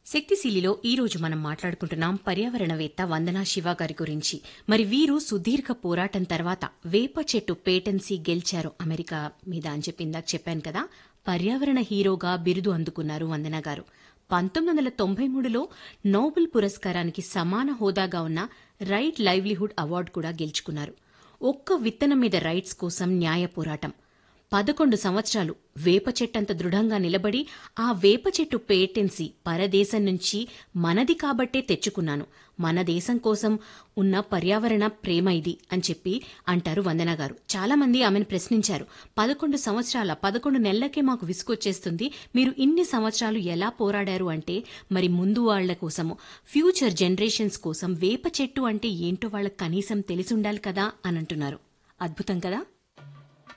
శక్తిశీలిలో ఈ రోజు మనం మాట్లాడుకుంటున్నాం పర్యావరణవేత్త వందనా శివ గారి గురించి మరి వీరు సుదీర్ఘ పోరాటం తర్వాత వేప చెట్టు పేటెన్సీ గెలిచారు అమెరికా మీద అని చెప్పి ఇందాక చెప్పాను కదా పర్యావరణ హీరోగా బిరుదు అందుకున్నారు వందన గారు పంతొమ్మిది వందల తొంభై మూడులో నోబెల్ పురస్కారానికి సమాన హోదాగా ఉన్న రైట్ లైవ్లీహుడ్ అవార్డు కూడా గెలుచుకున్నారు ఒక్క విత్తనం మీద రైట్స్ కోసం న్యాయ పోరాటం పదకొండు సంవత్సరాలు వేప చెట్టంత దృఢంగా నిలబడి ఆ వేప చెట్టు పేటెన్సీ పరదేశం నుంచి మనది కాబట్టే తెచ్చుకున్నాను మన దేశం కోసం ఉన్న పర్యావరణ ప్రేమ ఇది అని చెప్పి అంటారు వందన గారు చాలా మంది ఆమెను ప్రశ్నించారు పదకొండు సంవత్సరాల పదకొండు నెలలకే మాకు విసుగొచ్చేస్తుంది మీరు ఇన్ని సంవత్సరాలు ఎలా పోరాడారు అంటే మరి ముందు వాళ్ల కోసము ఫ్యూచర్ జనరేషన్స్ కోసం వేప చెట్టు అంటే ఏంటో వాళ్ళకి కనీసం తెలిసి ఉండాలి కదా అని అంటున్నారు అద్భుతం కదా